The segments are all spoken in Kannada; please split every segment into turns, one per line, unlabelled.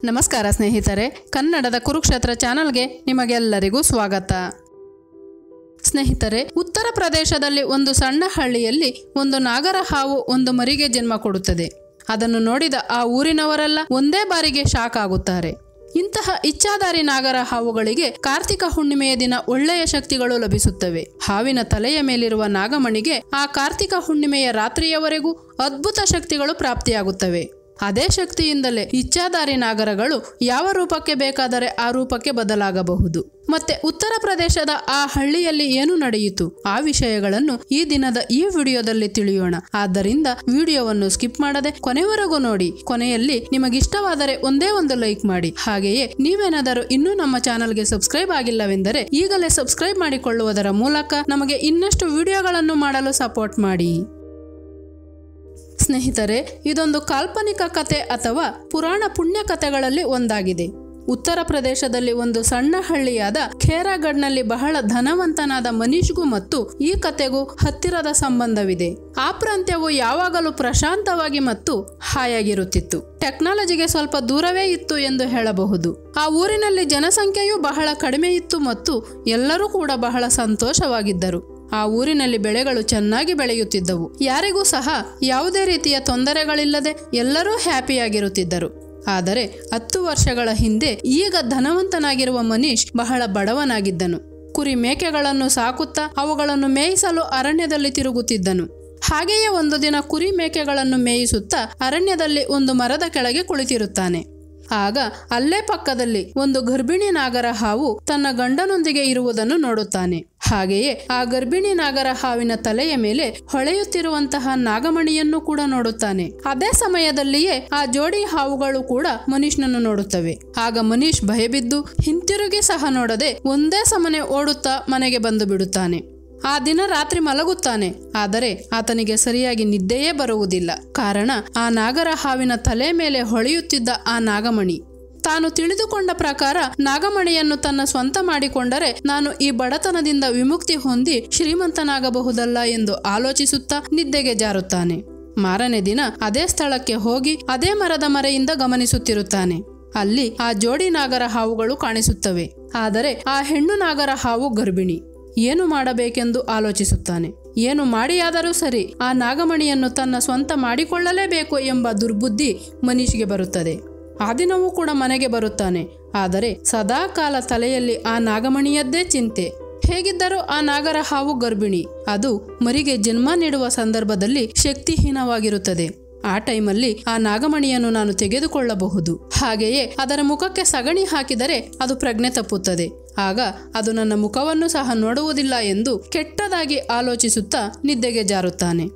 ನಮಸ್ಕಾರ ಸ್ನೇಹಿತರೆ ಕನ್ನಡದ ಕುರುಕ್ಷೇತ್ರ ಚಾನಲ್ಗೆ ನಿಮಗೆಲ್ಲರಿಗೂ ಸ್ವಾಗತ ಸ್ನೇಹಿತರೆ ಉತ್ತರ ಪ್ರದೇಶದಲ್ಲಿ ಒಂದು ಸಣ್ಣ ಹಳ್ಳಿಯಲ್ಲಿ ಒಂದು ನಾಗರ ಹಾವು ಒಂದು ಮರಿಗೆ ಜನ್ಮ ಕೊಡುತ್ತದೆ ಅದನ್ನು ನೋಡಿದ ಆ ಊರಿನವರೆಲ್ಲ ಒಂದೇ ಬಾರಿಗೆ ಶಾಕ್ ಆಗುತ್ತಾರೆ ಇಂತಹ ಇಚ್ಛಾಧಾರಿ ನಾಗರ ಹಾವುಗಳಿಗೆ ಕಾರ್ತಿಕ ಹುಣ್ಣಿಮೆಯ ದಿನ ಒಳ್ಳೆಯ ಶಕ್ತಿಗಳು ಲಭಿಸುತ್ತವೆ ಹಾವಿನ ತಲೆಯ ಮೇಲಿರುವ ನಾಗಮಣಿಗೆ ಆ ಕಾರ್ತಿಕ ಹುಣ್ಣಿಮೆಯ ರಾತ್ರಿಯವರೆಗೂ ಅದ್ಭುತ ಶಕ್ತಿಗಳು ಪ್ರಾಪ್ತಿಯಾಗುತ್ತವೆ ಅದೇ ಶಕ್ತಿಯಿಂದಲೇ ಇಚ್ಛಾಧಾರಿ ನಾಗರಗಳು ಯಾವ ರೂಪಕ್ಕೆ ಬೇಕಾದರೆ ಆ ರೂಪಕ್ಕೆ ಬದಲಾಗಬಹುದು ಮತ್ತೆ ಉತ್ತರ ಪ್ರದೇಶದ ಆ ಹಳ್ಳಿಯಲ್ಲಿ ಏನು ನಡೆಯಿತು ಆ ವಿಷಯಗಳನ್ನು ಈ ದಿನದ ಈ ವಿಡಿಯೋದಲ್ಲಿ ತಿಳಿಯೋಣ ಆದ್ದರಿಂದ ವಿಡಿಯೋವನ್ನು ಸ್ಕಿಪ್ ಮಾಡದೆ ಕೊನೆವರೆಗೂ ನೋಡಿ ಕೊನೆಯಲ್ಲಿ ನಿಮಗಿಷ್ಟವಾದರೆ ಒಂದೇ ಒಂದು ಲೈಕ್ ಮಾಡಿ ಹಾಗೆಯೇ ನೀವೇನಾದರೂ ಇನ್ನೂ ನಮ್ಮ ಚಾನಲ್ಗೆ ಸಬ್ಸ್ಕ್ರೈಬ್ ಆಗಿಲ್ಲವೆಂದರೆ ಈಗಲೇ ಸಬ್ಸ್ಕ್ರೈಬ್ ಮಾಡಿಕೊಳ್ಳುವುದರ ಮೂಲಕ ನಮಗೆ ಇನ್ನಷ್ಟು ವಿಡಿಯೋಗಳನ್ನು ಮಾಡಲು ಸಪೋರ್ಟ್ ಮಾಡಿ ಸ್ನೇಹಿತರೆ ಇದೊಂದು ಕಾಲ್ಪನಿಕ ಕತೆ ಅಥವಾ ಪುರಾಣ ಪುಣ್ಯ ಕಥೆಗಳಲ್ಲಿ ಒಂದಾಗಿದೆ ಉತ್ತರ ಪ್ರದೇಶದಲ್ಲಿ ಒಂದು ಸಣ್ಣ ಹಳ್ಳಿಯಾದ ಖೇರಾಗಢ್ನಲ್ಲಿ ಬಹಳ ಧನವಂತನಾದ ಮನೀಶ್ಗೂ ಮತ್ತು ಈ ಕತೆಗೂ ಹತ್ತಿರದ ಸಂಬಂಧವಿದೆ ಆ ಪ್ರಾಂತ್ಯವು ಯಾವಾಗಲೂ ಪ್ರಶಾಂತವಾಗಿ ಮತ್ತು ಹಾಯಾಗಿರುತ್ತಿತ್ತು ಟೆಕ್ನಾಲಜಿಗೆ ಸ್ವಲ್ಪ ದೂರವೇ ಇತ್ತು ಎಂದು ಹೇಳಬಹುದು ಆ ಊರಿನಲ್ಲಿ ಜನಸಂಖ್ಯೆಯೂ ಬಹಳ ಕಡಿಮೆ ಇತ್ತು ಮತ್ತು ಎಲ್ಲರೂ ಕೂಡ ಬಹಳ ಸಂತೋಷವಾಗಿದ್ದರು ಆ ಊರಿನಲ್ಲಿ ಬೆಳೆಗಳು ಚೆನ್ನಾಗಿ ಬೆಳೆಯುತ್ತಿದ್ದವು ಯಾರಿಗೂ ಸಹ ಯಾವುದೇ ರೀತಿಯ ತೊಂದರೆಗಳಿಲ್ಲದೆ ಎಲ್ಲರೂ ಹ್ಯಾಪಿಯಾಗಿರುತ್ತಿದ್ದರು ಆದರೆ ಹತ್ತು ವರ್ಷಗಳ ಹಿಂದೆ ಈಗ ಧನವಂತನಾಗಿರುವ ಮನೀಶ್ ಬಹಳ ಬಡವನಾಗಿದ್ದನು ಕುರಿ ಮೇಕೆಗಳನ್ನು ಸಾಕುತ್ತಾ ಅವುಗಳನ್ನು ಮೇಯಿಸಲು ಅರಣ್ಯದಲ್ಲಿ ತಿರುಗುತ್ತಿದ್ದನು ಹಾಗೆಯೇ ಒಂದು ದಿನ ಕುರಿ ಮೇಕೆಗಳನ್ನು ಮೇಯಿಸುತ್ತಾ ಅರಣ್ಯದಲ್ಲಿ ಒಂದು ಮರದ ಕೆಳಗೆ ಕುಳಿತಿರುತ್ತಾನೆ ಆಗ ಅಲ್ಲೇ ಪಕ್ಕದಲ್ಲಿ ಒಂದು ಗರ್ಭಿಣಿ ನಾಗರ ಹಾವು ತನ್ನ ಗಂಡನೊಂದಿಗೆ ಇರುವುದನ್ನು ನೋಡುತ್ತಾನೆ ಹಾಗೆಯೇ ಆ ಗರ್ಭಿಣಿ ನಾಗರ ಹಾವಿನ ತಲೆಯ ಮೇಲೆ ಹೊಳೆಯುತ್ತಿರುವಂತಹ ನಾಗಮಣಿಯನ್ನು ಕೂಡ ನೋಡುತ್ತಾನೆ ಅದೇ ಸಮಯದಲ್ಲಿಯೇ ಆ ಜೋಡಿ ಹಾವುಗಳು ಕೂಡ ಮನೀಶ್ನನ್ನು ನೋಡುತ್ತವೆ ಆಗ ಮನೀಶ್ ಭಯಬಿದ್ದು ಹಿಂತಿರುಗಿ ಸಹ ನೋಡದೆ ಒಂದೇ ಸಮನೆ ಓಡುತ್ತಾ ಮನೆಗೆ ಬಂದು ಬಿಡುತ್ತಾನೆ ಆ ದಿನ ರಾತ್ರಿ ಮಲಗುತ್ತಾನೆ ಆದರೆ ಆತನಿಗೆ ಸರಿಯಾಗಿ ನಿದ್ದೆಯೇ ಬರುವುದಿಲ್ಲ ಕಾರಣ ಆ ನಾಗರ ಹಾವಿನ ತಲೆ ಮೇಲೆ ಹೊಳೆಯುತ್ತಿದ್ದ ಆ ನಾಗಮಣಿ ತಾನು ತಿಳಿದುಕೊಂಡ ಪ್ರಕಾರ ನಾಗಮಣಿಯನ್ನು ತನ್ನ ಸ್ವಂತ ಮಾಡಿಕೊಂಡರೆ ನಾನು ಈ ಬಡತನದಿಂದ ವಿಮುಕ್ತಿ ಹೊಂದಿ ಶ್ರೀಮಂತನಾಗಬಹುದಲ್ಲ ಎಂದು ಆಲೋಚಿಸುತ್ತಾ ನಿದ್ದೆಗೆ ಜಾರುತ್ತಾನೆ ಮಾರನೇ ದಿನ ಅದೇ ಸ್ಥಳಕ್ಕೆ ಹೋಗಿ ಅದೇ ಮರದ ಮರೆಯಿಂದ ಗಮನಿಸುತ್ತಿರುತ್ತಾನೆ ಅಲ್ಲಿ ಆ ಜೋಡಿ ನಾಗರ ಹಾವುಗಳು ಕಾಣಿಸುತ್ತವೆ ಆದರೆ ಆ ಹೆಣ್ಣು ನಾಗರ ಹಾವು ಗರ್ಭಿಣಿ ಏನು ಮಾಡಬೇಕೆಂದು ಆಲೋಚಿಸುತ್ತಾನೆ ಏನು ಮಾಡಿಯಾದರೂ ಸರಿ ಆ ನಾಗಮಣಿಯನ್ನು ತನ್ನ ಸ್ವಂತ ಮಾಡಿಕೊಳ್ಳಲೇಬೇಕು ಎಂಬ ದುರ್ಬುದ್ಧಿ ಮನೀಶ್ಗೆ ಬರುತ್ತದೆ ಆ ದಿನವೂ ಕೂಡ ಮನೆಗೆ ಬರುತ್ತಾನೆ ಆದರೆ ಸದಾ ಕಾಲ ತಲೆಯಲ್ಲಿ ಆ ನಾಗಮಣಿಯದ್ದೇ ಚಿಂತೆ ಹೇಗಿದ್ದರೂ ಆ ನಾಗರ ಹಾವು ಗರ್ಭಿಣಿ ಅದು ಮರಿಗೆ ಜನ್ಮ ನೀಡುವ ಸಂದರ್ಭದಲ್ಲಿ ಶಕ್ತಿಹೀನವಾಗಿರುತ್ತದೆ ಆ ಟೈಮಲ್ಲಿ ಆ ನಾಗಮಣಿಯನ್ನು ನಾನು ತೆಗೆದುಕೊಳ್ಳಬಹುದು ಹಾಗೆಯೇ ಅದರ ಮುಖಕ್ಕೆ ಸಗಣಿ ಹಾಕಿದರೆ ಅದು ಪ್ರಜ್ಞೆ ತಪ್ಪುತ್ತದೆ ಆಗ ಅದು ನನ್ನ ಮುಖವನ್ನು ಸಹ ನೋಡುವುದಿಲ್ಲ ಎಂದು ಕೆಟ್ಟದಾಗಿ ಆಲೋಚಿಸುತ್ತಾ ನಿದ್ದೆಗೆ ಜಾರುತ್ತಾನೆ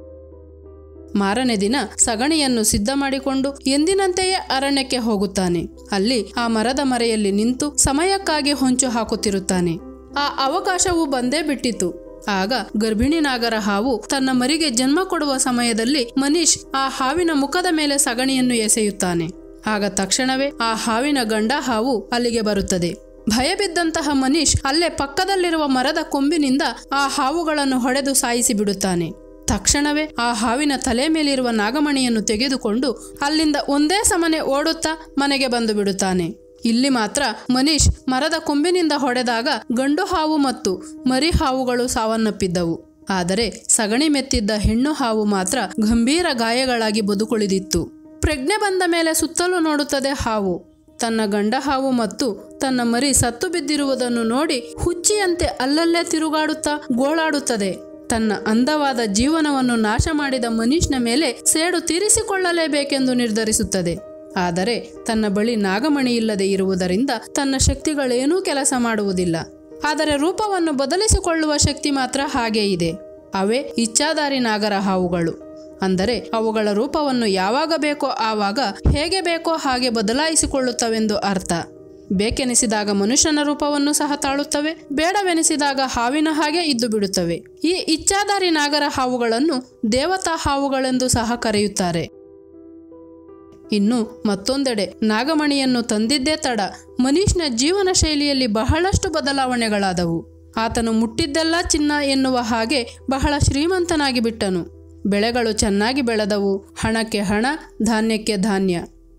ಮಾರನೇ ದಿನ ಸಗಣಿಯನ್ನು ಸಿದ್ಧ ಮಾಡಿಕೊಂಡು ಎಂದಿನಂತೆಯೇ ಅರಣ್ಯಕ್ಕೆ ಹೋಗುತ್ತಾನೆ ಅಲ್ಲಿ ಆ ಮರದ ಮರೆಯಲ್ಲಿ ನಿಂತು ಸಮಯಕ್ಕಾಗಿ ಹೊಂಚು ಹಾಕುತ್ತಿರುತ್ತಾನೆ ಆ ಅವಕಾಶವು ಬಂದೇ ಬಿಟ್ಟಿತು ಆಗ ಗರ್ಭಿಣಿ ನಾಗರ ಹಾವು ತನ್ನ ಮರಿಗೆ ಜನ್ಮ ಕೊಡುವ ಸಮಯದಲ್ಲಿ ಮನೀಶ್ ಆ ಹಾವಿನ ಮುಖದ ಮೇಲೆ ಸಗಣಿಯನ್ನು ಎಸೆಯುತ್ತಾನೆ ಆಗ ತಕ್ಷಣವೇ ಆ ಹಾವಿನ ಗಂಡ ಹಾವು ಅಲ್ಲಿಗೆ ಬರುತ್ತದೆ ಭಯಬಿದ್ದಂತಹ ಮನೀಶ್ ಅಲ್ಲೇ ಪಕ್ಕದಲ್ಲಿರುವ ಮರದ ಕೊಂಬಿನಿಂದ ಆ ಹಾವುಗಳನ್ನು ಹೊಡೆದು ಸಾಯಿಸಿ ಬಿಡುತ್ತಾನೆ ತಕ್ಷಣವೇ ಆ ಹಾವಿನ ತಲೆ ಮೇಲಿರುವ ನಾಗಮಣಿಯನ್ನು ತೆಗೆದುಕೊಂಡು ಅಲ್ಲಿಂದ ಒಂದೇ ಸಮನೆ ಓಡುತ್ತಾ ಮನೆಗೆ ಬಂದು ಬಿಡುತ್ತಾನೆ ಇಲ್ಲಿ ಮಾತ್ರ ಮನೀಶ್ ಮರದ ಕೊಂಬಿನಿಂದ ಹೊಡೆದಾಗ ಗಂಡು ಹಾವು ಮತ್ತು ಮರಿ ಹಾವುಗಳು ಸಾವನ್ನಪ್ಪಿದ್ದವು ಆದರೆ ಸಗಣಿ ಮೆತ್ತಿದ್ದ ಹೆಣ್ಣು ಹಾವು ಮಾತ್ರ ಗಂಭೀರ ಗಾಯಗಳಾಗಿ ಬದುಕುಳಿದಿತ್ತು ಪ್ರಜ್ಞೆ ಬಂದ ಮೇಲೆ ಸುತ್ತಲೂ ನೋಡುತ್ತದೆ ಹಾವು ತನ್ನ ಗಂಡ ಹಾವು ಮತ್ತು ತನ್ನ ಮರಿ ಸತ್ತು ಬಿದ್ದಿರುವುದನ್ನು ನೋಡಿ ಹುಚ್ಚಿಯಂತೆ ಅಲ್ಲಲ್ಲೇ ತಿರುಗಾಡುತ್ತಾ ಗೋಳಾಡುತ್ತದೆ ತನ್ನ ಅಂದವಾದ ಜೀವನವನ್ನು ನಾಶ ಮಾಡಿದ ಮನೀಶ್ನ ಮೇಲೆ ಸೇಡು ತೀರಿಸಿಕೊಳ್ಳಲೇಬೇಕೆಂದು ನಿರ್ಧರಿಸುತ್ತದೆ ಆದರೆ ತನ್ನ ಬಳಿ ನಾಗಮಣಿ ಇಲ್ಲದೆ ಇರುವುದರಿಂದ ತನ್ನ ಶಕ್ತಿಗಳೇನೂ ಕೆಲಸ ಮಾಡುವುದಿಲ್ಲ ಆದರೆ ರೂಪವನ್ನು ಬದಲಿಸಿಕೊಳ್ಳುವ ಶಕ್ತಿ ಮಾತ್ರ ಹಾಗೇ ಇದೆ ಅವೇ ಇಚ್ಛಾಧಾರಿ ನಾಗರ ಹಾವುಗಳು ಅಂದರೆ ಅವುಗಳ ರೂಪವನ್ನು ಯಾವಾಗ ಬೇಕೋ ಆವಾಗ ಹೇಗೆ ಬೇಕೋ ಹಾಗೆ ಬದಲಾಯಿಸಿಕೊಳ್ಳುತ್ತವೆಂದು ಅರ್ಥ ಬೇಕೆನಿಸಿದಾಗ ಮನುಷ್ಯನ ರೂಪವನ್ನು ಸಹ ತಾಳುತ್ತವೆ ಬೇಡವೆನಿಸಿದಾಗ ಹಾವಿನ ಹಾಗೆ ಇದ್ದು ಬಿಡುತ್ತವೆ ಈ ಇಚ್ಛಾಧಾರಿ ನಾಗರ ಹಾವುಗಳನ್ನು ದೇವತಾ ಹಾವುಗಳೆಂದು ಸಹ ಕರೆಯುತ್ತಾರೆ ಇನ್ನು ಮತ್ತೊಂದೆಡೆ ನಾಗಮಣಿಯನ್ನು ತಂದಿದ್ದೇ ತಡ ಮನೀಶ್ನ ಜೀವನ ಶೈಲಿಯಲ್ಲಿ ಬಹಳಷ್ಟು ಬದಲಾವಣೆಗಳಾದವು ಆತನು ಮುಟ್ಟಿದ್ದೆಲ್ಲ ಚಿನ್ನ ಎನ್ನುವ ಹಾಗೆ ಬಹಳ ಶ್ರೀಮಂತನಾಗಿ ಬಿಟ್ಟನು ಬೆಳೆಗಳು ಚೆನ್ನಾಗಿ ಬೆಳೆದವು ಹಣಕ್ಕೆ ಹಣ ಧಾನ್ಯಕ್ಕೆ ಧಾನ್ಯ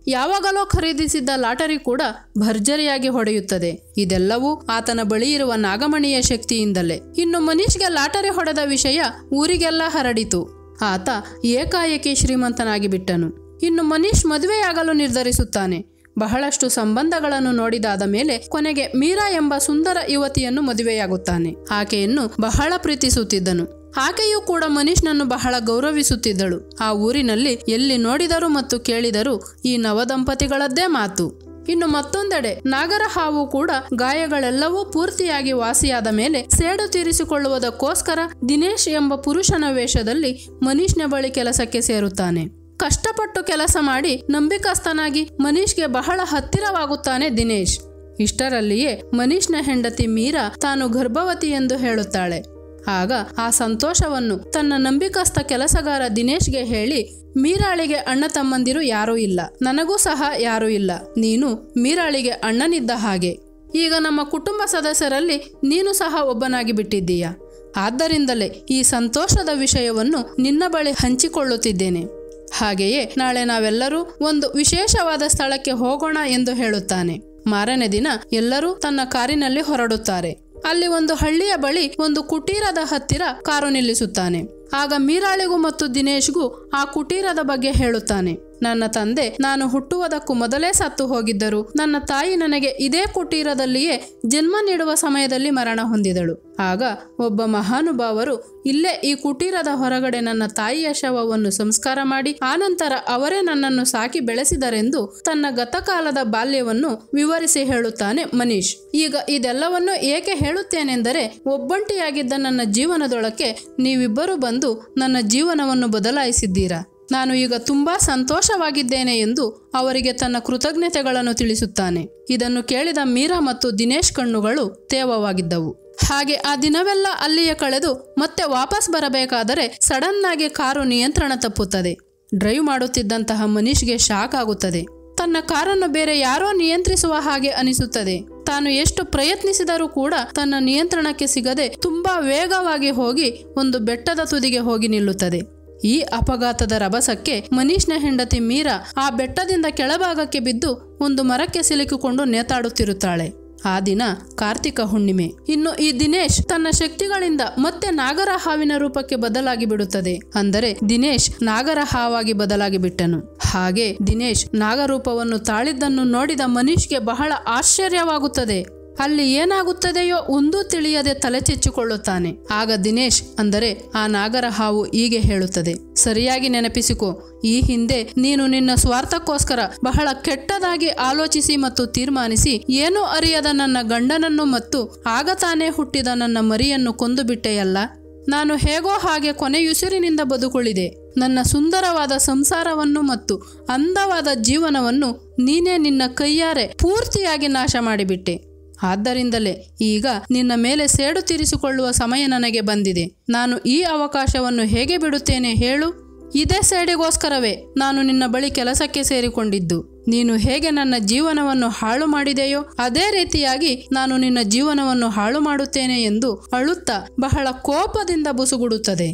ಯಾವಾಗಲೋ ಖರೀದಿಸಿದ್ದ ಲಾಟರಿ ಕೂಡ ಭರ್ಜರಿಯಾಗಿ ಹೊಡೆಯುತ್ತದೆ ಇದೆಲ್ಲವೂ ಆತನ ಬಳಿ ಇರುವ ನಾಗಮಣಿಯ ಶಕ್ತಿಯಿಂದಲೇ ಇನ್ನು ಮನೀಶ್ಗೆ ಲಾಟರಿ ಹೊಡೆದ ವಿಷಯ ಊರಿಗೆಲ್ಲ ಹರಡಿತು ಆತ ಏಕಾಏಕಿ ಶ್ರೀಮಂತನಾಗಿ ಬಿಟ್ಟನು ಇನ್ನು ಮನೀಶ್ ಮದುವೆಯಾಗಲು ನಿರ್ಧರಿಸುತ್ತಾನೆ ಬಹಳಷ್ಟು ಸಂಬಂಧಗಳನ್ನು ನೋಡಿದಾದ ಮೇಲೆ ಕೊನೆಗೆ ಮೀರಾ ಎಂಬ ಸುಂದರ ಯುವತಿಯನ್ನು ಮದುವೆಯಾಗುತ್ತಾನೆ ಆಕೆಯನ್ನು ಬಹಳ ಪ್ರೀತಿಸುತ್ತಿದ್ದನು ಆಕೆಯೂ ಕೂಡ ಮನೀಶ್ನನ್ನು ಬಹಳ ಗೌರವಿಸುತ್ತಿದ್ದಳು ಆ ಊರಿನಲ್ಲಿ ಎಲ್ಲಿ ನೋಡಿದರೂ ಮತ್ತು ಕೇಳಿದರೂ ಈ ನವದಂಪತಿಗಳದ್ದೇ ಮಾತು ಇನ್ನು ಮತ್ತೊಂದೆಡೆ ನಾಗರ ಹಾವು ಕೂಡ ಗಾಯಗಳೆಲ್ಲವೂ ಪೂರ್ತಿಯಾಗಿ ವಾಸಿಯಾದ ಮೇಲೆ ಸೇಡು ತೀರಿಸಿಕೊಳ್ಳುವುದಕ್ಕೋಸ್ಕರ ದಿನೇಶ್ ಎಂಬ ಪುರುಷನ ವೇಷದಲ್ಲಿ ಮನೀಶ್ನ ಬಳಿ ಕೆಲಸಕ್ಕೆ ಸೇರುತ್ತಾನೆ ಕಷ್ಟಪಟ್ಟು ಕೆಲಸ ಮಾಡಿ ನಂಬಿಕಸ್ಥನಾಗಿ ಮನೀಶ್ಗೆ ಬಹಳ ಹತ್ತಿರವಾಗುತ್ತಾನೆ ದಿನೇಶ್ ಇಷ್ಟರಲ್ಲಿಯೇ ಮನೀಶ್ನ ಹೆಂಡತಿ ಮೀರಾ ತಾನು ಗರ್ಭವತಿ ಎಂದು ಹೇಳುತ್ತಾಳೆ ಆಗ ಆ ಸಂತೋಷವನ್ನು ತನ್ನ ನಂಬಿಕಸ್ಥ ಕೆಲಸಗಾರ ದಿನೇಶ್ಗೆ ಹೇಳಿ ಮೀರಾಳಿಗೆ ಅಣ್ಣ ತಮ್ಮಂದಿರು ಯಾರೂ ಇಲ್ಲ ನನಗೂ ಸಹ ಯಾರೂ ಇಲ್ಲ ನೀನು ಮೀರಾಳಿಗೆ ಅಣ್ಣನಿದ್ದ ಹಾಗೆ ಈಗ ನಮ್ಮ ಕುಟುಂಬ ಸದಸ್ಯರಲ್ಲಿ ನೀನು ಸಹ ಒಬ್ಬನಾಗಿ ಬಿಟ್ಟಿದ್ದೀಯ ಆದ್ದರಿಂದಲೇ ಈ ಸಂತೋಷದ ವಿಷಯವನ್ನು ನಿನ್ನ ಬಳಿ ಹಂಚಿಕೊಳ್ಳುತ್ತಿದ್ದೇನೆ ಹಾಗೆಯೇ ನಾಳೆ ನಾವೆಲ್ಲರೂ ಒಂದು ವಿಶೇಷವಾದ ಸ್ಥಳಕ್ಕೆ ಹೋಗೋಣ ಎಂದು ಹೇಳುತ್ತಾನೆ ಮಾರನೇ ದಿನ ಎಲ್ಲರೂ ತನ್ನ ಕಾರಿನಲ್ಲಿ ಹೊರಡುತ್ತಾರೆ ಅಲ್ಲಿ ಒಂದು ಹಳ್ಳಿಯ ಬಳಿ ಒಂದು ಕುಟೀರದ ಹತ್ತಿರ ಕಾರು ನಿಲ್ಲಿಸುತ್ತಾನೆ ಆಗ ಮೀರಾಳಿಗೂ ಮತ್ತು ದಿನೇಶ್ಗೂ ಆ ಕುಟೀರದ ಬಗ್ಗೆ ಹೇಳುತ್ತಾನೆ ನನ್ನ ತಂದೆ ನಾನು ಹುಟ್ಟುವುದಕ್ಕೂ ಮೊದಲೇ ಸತ್ತು ಹೋಗಿದ್ದರು ನನ್ನ ತಾಯಿ ನನಗೆ ಇದೇ ಕುಟೀರದಲ್ಲಿಯೇ ಜನ್ಮ ನೀಡುವ ಸಮಯದಲ್ಲಿ ಮರಣ ಹೊಂದಿದಳು ಆಗ ಒಬ್ಬ ಮಹಾನುಭಾವರು ಇಲ್ಲೇ ಈ ಕುಟೀರದ ಹೊರಗಡೆ ನನ್ನ ತಾಯಿಯ ಶವವನ್ನು ಸಂಸ್ಕಾರ ಮಾಡಿ ಆನಂತರ ಅವರೇ ನನ್ನನ್ನು ಸಾಕಿ ಬೆಳೆಸಿದರೆಂದು ತನ್ನ ಗತಕಾಲದ ಬಾಲ್ಯವನ್ನು ವಿವರಿಸಿ ಹೇಳುತ್ತಾನೆ ಮನೀಶ್ ಈಗ ಇದೆಲ್ಲವನ್ನು ಏಕೆ ಹೇಳುತ್ತೇನೆಂದರೆ ಒಬ್ಬಂಟಿಯಾಗಿದ್ದ ನನ್ನ ಜೀವನದೊಳಕ್ಕೆ ನೀವಿಬ್ಬರು ಬಂದು ನನ್ನ ಜೀವನವನ್ನು ಬದಲಾಯಿಸಿದ್ದೀರಾ ನಾನು ಈಗ ತುಂಬಾ ಸಂತೋಷವಾಗಿದ್ದೇನೆ ಎಂದು ಅವರಿಗೆ ತನ್ನ ಕೃತಜ್ಞತೆಗಳನ್ನು ತಿಳಿಸುತ್ತಾನೆ ಇದನ್ನು ಕೇಳಿದ ಮೀರಾ ಮತ್ತು ದಿನೇಶ್ ಕಣ್ಣುಗಳು ತೇವವಾಗಿದ್ದವು ಹಾಗೆ ಆ ದಿನವೆಲ್ಲ ಅಲ್ಲಿಯೇ ಕಳೆದು ಮತ್ತೆ ವಾಪಸ್ ಬರಬೇಕಾದರೆ ಸಡನ್ ಆಗಿ ಕಾರು ನಿಯಂತ್ರಣ ತಪ್ಪುತ್ತದೆ ಡ್ರೈವ್ ಮಾಡುತ್ತಿದ್ದಂತಹ ಮನೀಶ್ಗೆ ಶಾಕ್ ಆಗುತ್ತದೆ ತನ್ನ ಕಾರನ್ನು ಬೇರೆ ಯಾರೋ ನಿಯಂತ್ರಿಸುವ ಹಾಗೆ ಅನಿಸುತ್ತದೆ ತಾನು ಎಷ್ಟು ಪ್ರಯತ್ನಿಸಿದರೂ ಕೂಡ ತನ್ನ ನಿಯಂತ್ರಣಕ್ಕೆ ಸಿಗದೆ ತುಂಬಾ ವೇಗವಾಗಿ ಹೋಗಿ ಒಂದು ಬೆಟ್ಟದ ತುದಿಗೆ ಹೋಗಿ ನಿಲ್ಲುತ್ತದೆ ಈ ಅಪಘಾತದ ರಭಸಕ್ಕೆ ಮನೀಶ್ನ ಹೆಂಡತಿ ಮೀರಾ ಆ ಬೆಟ್ಟದಿಂದ ಕೆಳಭಾಗಕ್ಕೆ ಬಿದ್ದು ಒಂದು ಮರಕ್ಕೆ ಸಿಲುಕಿಕೊಂಡು ನೇತಾಡುತ್ತಿರುತ್ತಾಳೆ ಆ ದಿನ ಕಾರ್ತಿಕ ಹುಣ್ಣಿಮೆ ಇನ್ನು ಈ ದಿನೇಶ್ ತನ್ನ ಶಕ್ತಿಗಳಿಂದ ಮತ್ತೆ ನಾಗರ ಹಾವಿನ ರೂಪಕ್ಕೆ ಬದಲಾಗಿ ಬಿಡುತ್ತದೆ ಅಂದರೆ ದಿನೇಶ್ ನಾಗರ ಹಾವಾಗಿ ಬದಲಾಗಿ ಬಿಟ್ಟನು ಹಾಗೆ ದಿನೇಶ್ ನಾಗರೂಪವನ್ನು ತಾಳಿದ್ದನ್ನು ನೋಡಿದ ಮನೀಶ್ಗೆ ಬಹಳ ಆಶ್ಚರ್ಯವಾಗುತ್ತದೆ ಅಲ್ಲಿ ಏನಾಗುತ್ತದೆಯೋ ಒಂದೂ ತಿಳಿಯದೆ ತಲೆ ಚೆಚ್ಚಿಕೊಳ್ಳುತ್ತಾನೆ ಆಗ ದಿನೇಶ್ ಅಂದರೆ ಆ ನಾಗರ ಹಾವು ಹೀಗೆ ಹೇಳುತ್ತದೆ ಸರಿಯಾಗಿ ನೆನಪಿಸಿಕೊ ಈ ಹಿಂದೆ ನೀನು ನಿನ್ನ ಸ್ವಾರ್ಥಕ್ಕೋಸ್ಕರ ಬಹಳ ಕೆಟ್ಟದಾಗಿ ಆಲೋಚಿಸಿ ಮತ್ತು ತೀರ್ಮಾನಿಸಿ ಏನೂ ಅರಿಯದ ನನ್ನ ಗಂಡನನ್ನು ಮತ್ತು ಆಗ ತಾನೇ ಹುಟ್ಟಿದ ನನ್ನ ಮರಿಯನ್ನು ಕೊಂದು ಬಿಟ್ಟೆಯಲ್ಲ ನಾನು ಹೇಗೋ ಹಾಗೆ ಕೊನೆಯುಸಿರಿನಿಂದ ಬದುಕುಳಿದೆ ನನ್ನ ಸುಂದರವಾದ ಸಂಸಾರವನ್ನು ಮತ್ತು ಅಂದವಾದ ಜೀವನವನ್ನು ನೀನೇ ನಿನ್ನ ಕೈಯಾರೆ ಪೂರ್ತಿಯಾಗಿ ನಾಶ ಮಾಡಿಬಿಟ್ಟೆ ಆದ್ದರಿಂದಲೇ ಈಗ ನಿನ್ನ ಮೇಲೆ ಸೇಡು ತೀರಿಸಿಕೊಳ್ಳುವ ಸಮಯ ನನಗೆ ಬಂದಿದೆ ನಾನು ಈ ಅವಕಾಶವನ್ನು ಹೇಗೆ ಬಿಡುತ್ತೇನೆ ಹೇಳು ಇದೇ ಸೇಡಿಗೋಸ್ಕರವೇ ನಾನು ನಿನ್ನ ಬಳಿ ಕೆಲಸಕ್ಕೆ ಸೇರಿಕೊಂಡಿದ್ದು ನೀನು ಹೇಗೆ ನನ್ನ ಜೀವನವನ್ನು ಹಾಳು ಮಾಡಿದೆಯೋ ಅದೇ ರೀತಿಯಾಗಿ ನಾನು ನಿನ್ನ ಜೀವನವನ್ನು ಹಾಳು ಮಾಡುತ್ತೇನೆ ಎಂದು ಅಳುತ್ತಾ ಬಹಳ ಕೋಪದಿಂದ ಬುಸುಗುಡುತ್ತದೆ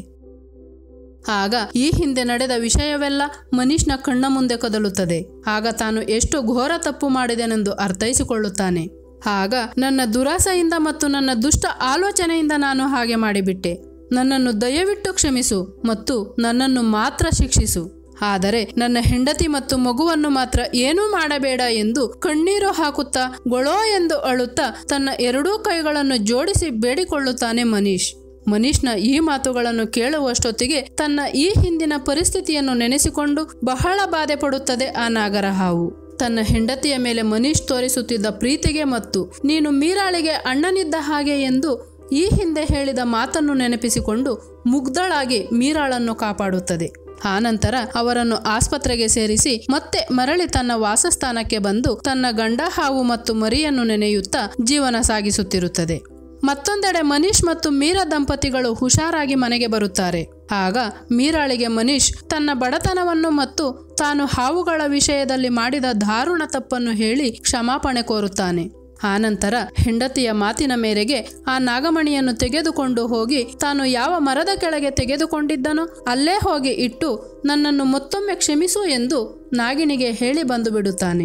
ಆಗ ಈ ಹಿಂದೆ ನಡೆದ ವಿಷಯವೆಲ್ಲ ಮನೀಶ್ನ ಕಣ್ಣ ಮುಂದೆ ಕದಲುತ್ತದೆ ಆಗ ತಾನು ಎಷ್ಟು ಘೋರ ತಪ್ಪು ಮಾಡಿದೆನೆಂದು ಅರ್ಥೈಸಿಕೊಳ್ಳುತ್ತಾನೆ ಆಗ ನನ್ನ ದುರಾಸೆಯಿಂದ ಮತ್ತು ನನ್ನ ದುಷ್ಟ ಆಲೋಚನೆಯಿಂದ ನಾನು ಹಾಗೆ ಮಾಡಿಬಿಟ್ಟೆ ನನ್ನನ್ನು ದಯವಿಟ್ಟು ಕ್ಷಮಿಸು ಮತ್ತು ನನ್ನನ್ನು ಮಾತ್ರ ಶಿಕ್ಷಿಸು ಆದರೆ ನನ್ನ ಹೆಂಡತಿ ಮತ್ತು ಮಗುವನ್ನು ಮಾತ್ರ ಏನೂ ಮಾಡಬೇಡ ಎಂದು ಕಣ್ಣೀರು ಹಾಕುತ್ತಾ ಗೊಳೋ ಎಂದು ಅಳುತ್ತಾ ತನ್ನ ಎರಡೂ ಕೈಗಳನ್ನು ಜೋಡಿಸಿ ಬೇಡಿಕೊಳ್ಳುತ್ತಾನೆ ಮನೀಶ್ ಮನೀಶ್ನ ಈ ಮಾತುಗಳನ್ನು ಕೇಳುವಷ್ಟೊತ್ತಿಗೆ ತನ್ನ ಈ ಹಿಂದಿನ ಪರಿಸ್ಥಿತಿಯನ್ನು ನೆನೆಸಿಕೊಂಡು ಬಹಳ ಬಾಧೆ ಪಡುತ್ತದೆ ಆ ನಾಗರ ಹಾವು ತನ್ನ ಹೆಂಡತಿಯ ಮೇಲೆ ಮನೀಶ್ ತೋರಿಸುತ್ತಿದ್ದ ಪ್ರೀತಿಗೆ ಮತ್ತು ನೀನು ಮೀರಾಳಿಗೆ ಅಣ್ಣನಿದ್ದ ಹಾಗೆ ಎಂದು ಈ ಹಿಂದೆ ಹೇಳಿದ ಮಾತನ್ನು ನೆನಪಿಸಿಕೊಂಡು ಮುಗ್ಧಳಾಗಿ ಮೀರಾಳನ್ನು ಕಾಪಾಡುತ್ತದೆ ಆನಂತರ ಅವರನ್ನು ಆಸ್ಪತ್ರೆಗೆ ಸೇರಿಸಿ ಮತ್ತೆ ಮರಳಿ ತನ್ನ ವಾಸಸ್ಥಾನಕ್ಕೆ ಬಂದು ತನ್ನ ಗಂಡ ಹಾವು ಮತ್ತು ಮರಿಯನ್ನು ನೆನೆಯುತ್ತಾ ಜೀವನ ಸಾಗಿಸುತ್ತಿರುತ್ತದೆ ಮತ್ತೊಂದೆಡೆ ಮನೀಶ್ ಮತ್ತು ಮೀರಾ ದಂಪತಿಗಳು ಹುಷಾರಾಗಿ ಮನೆಗೆ ಬರುತ್ತಾರೆ ಆಗ ಮೀರಾಳಿಗೆ ಮನೀಶ್ ತನ್ನ ಬಡತನವನ್ನು ಮತ್ತು ತಾನು ಹಾವುಗಳ ವಿಷಯದಲ್ಲಿ ಮಾಡಿದ ದಾರುಣ ತಪ್ಪನ್ನು ಹೇಳಿ ಕ್ಷಮಾಪಣೆ ಕೋರುತ್ತಾನೆ ಆನಂತರ ಹೆಂಡತಿಯ ಮಾತಿನ ಮೇರೆಗೆ ಆ ನಾಗಮಣಿಯನ್ನು ತೆಗೆದುಕೊಂಡು ಹೋಗಿ ತಾನು ಯಾವ ಮರದ ಕೆಳಗೆ ತೆಗೆದುಕೊಂಡಿದ್ದನೋ ಅಲ್ಲೇ ಹೋಗಿ ಇಟ್ಟು ನನ್ನನ್ನು ಮತ್ತೊಮ್ಮೆ ಕ್ಷಮಿಸು ಎಂದು ನಾಗಿಣಿಗೆ ಹೇಳಿ ಬಂದು ಬಿಡುತ್ತಾನೆ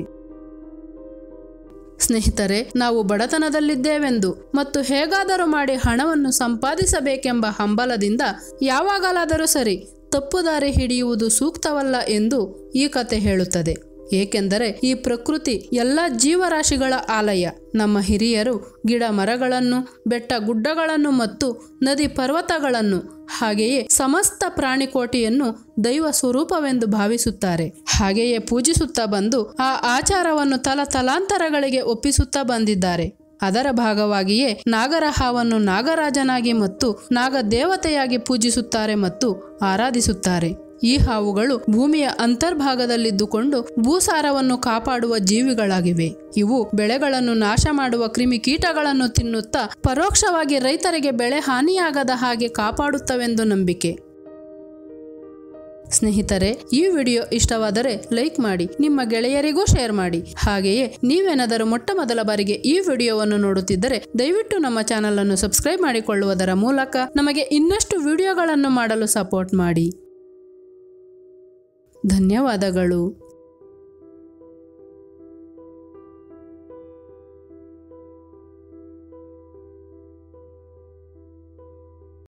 ಸ್ನೇಹಿತರೆ ನಾವು ಬಡತನದಲ್ಲಿದ್ದೇವೆಂದು ಮತ್ತು ಹೇಗಾದರೂ ಮಾಡಿ ಹಣವನ್ನು ಸಂಪಾದಿಸಬೇಕೆಂಬ ಹಂಬಲದಿಂದ ಯಾವಾಗಲಾದರೂ ಸರಿ ತಪ್ಪು ದಾರಿ ಹಿಡಿಯುವುದು ಸೂಕ್ತವಲ್ಲ ಎಂದು ಈ ಕತೆ ಹೇಳುತ್ತದೆ ಏಕೆಂದರೆ ಈ ಪ್ರಕೃತಿ ಎಲ್ಲ ಜೀವರಾಶಿಗಳ ಆಲಯ ನಮ್ಮ ಹಿರಿಯರು ಗಿಡ ಮರಗಳನ್ನು ಬೆಟ್ಟ ಗುಡ್ಡಗಳನ್ನು ಮತ್ತು ನದಿ ಪರ್ವತಗಳನ್ನು ಹಾಗೆಯೇ ಸಮಸ್ತ ಪ್ರಾಣಿಕೋಟಿಯನ್ನು ದೈವ ಸ್ವರೂಪವೆಂದು ಭಾವಿಸುತ್ತಾರೆ ಹಾಗೆಯೇ ಪೂಜಿಸುತ್ತಾ ಬಂದು ಆ ಆಚಾರವನ್ನು ತಲತಲಾಂತರಗಳಿಗೆ ಒಪ್ಪಿಸುತ್ತಾ ಬಂದಿದ್ದಾರೆ ಅದರ ಭಾಗವಾಗಿಯೇ ನಾಗರ ಹಾವನ್ನು ನಾಗರಾಜನಾಗಿ ಮತ್ತು ನಾಗ ದೇವತೆಯಾಗಿ ಪೂಜಿಸುತ್ತಾರೆ ಮತ್ತು ಆರಾಧಿಸುತ್ತಾರೆ ಈ ಹಾವುಗಳು ಭೂಮಿಯ ಅಂತರ್ಭಾಗದಲ್ಲಿದ್ದುಕೊಂಡು ಭೂಸಾರವನ್ನು ಕಾಪಾಡುವ ಜೀವಿಗಳಾಗಿವೆ ಇವು ಬೆಳೆಗಳನ್ನು ನಾಶ ಮಾಡುವ ಕ್ರಿಮಿಕೀಟಗಳನ್ನು ತಿನ್ನುತ್ತಾ ಪರೋಕ್ಷವಾಗಿ ರೈತರಿಗೆ ಬೆಳೆ ಹಾನಿಯಾಗದ ಹಾಗೆ ಕಾಪಾಡುತ್ತವೆಂದು ನಂಬಿಕೆ ಸ್ನೇಹಿತರೆ ಈ ವಿಡಿಯೋ ಇಷ್ಟವಾದರೆ ಲೈಕ್ ಮಾಡಿ ನಿಮ್ಮ ಗೆಳೆಯರಿಗೂ ಶೇರ್ ಮಾಡಿ ಹಾಗೆಯೇ ನೀವೇನಾದರೂ ಮೊಟ್ಟ ಮೊದಲ ಬಾರಿಗೆ ಈ ವಿಡಿಯೋವನ್ನು ನೋಡುತ್ತಿದ್ದರೆ ದಯವಿಟ್ಟು ನಮ್ಮ ಚಾನಲ್ ಅನ್ನು ಸಬ್ಸ್ಕ್ರೈಬ್ ಮಾಡಿಕೊಳ್ಳುವುದರ ಮೂಲಕ ನಮಗೆ ಇನ್ನಷ್ಟು ವಿಡಿಯೋಗಳನ್ನು ಮಾಡಲು ಸಪೋರ್ಟ್ ಮಾಡಿ ಧನ್ಯವಾದಗಳು